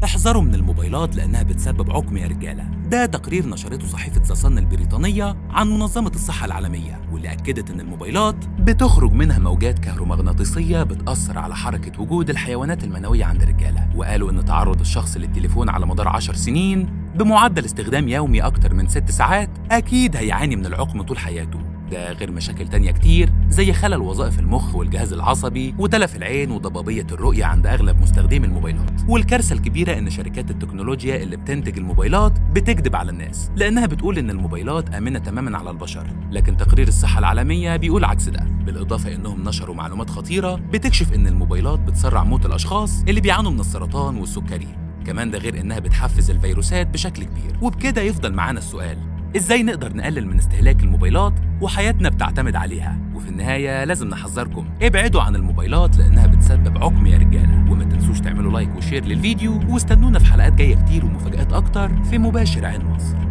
احذروا من الموبايلات لأنها بتسبب عقم يا رجالة ده تقرير نشرته صحيفة ذا صن البريطانية عن منظمة الصحة العالمية واللي أكدت إن الموبايلات بتخرج منها موجات كهرومغناطيسية بتأثر على حركة وجود الحيوانات المنوية عند الرجالة وقالوا إن تعرض الشخص للتليفون على مدار 10 سنين بمعدل استخدام يومي أكتر من 6 ساعات أكيد هيعاني من العقم طول حياته ده غير مشاكل تانية كتير زي خلل وظائف المخ والجهاز العصبي وتلف العين وضبابية الرؤية عند أغلب مستخدمي الموبايلات والكارثة الكبيرة إن شركات التكنولوجيا اللي بتنتج الموبايلات بتكذب على الناس لأنها بتقول إن الموبايلات آمنة تماما على البشر لكن تقرير الصحة العالمية بيقول عكس ده بالإضافة إنهم نشروا معلومات خطيرة بتكشف إن الموبايلات بتسرع موت الأشخاص اللي بيعانوا من السرطان والسكري كمان ده غير إنها بتحفز الفيروسات بشكل كبير وبكده يفضل معانا السؤال ازاي نقدر نقلل من استهلاك الموبايلات وحياتنا بتعتمد عليها وفي النهاية لازم نحذركم ابعدوا عن الموبايلات لأنها بتسبب عقم يا رجالة وما تنسوش تعملوا لايك وشير للفيديو واستنونا في حلقات جاية كتير ومفاجآت أكتر في مباشر عين مصر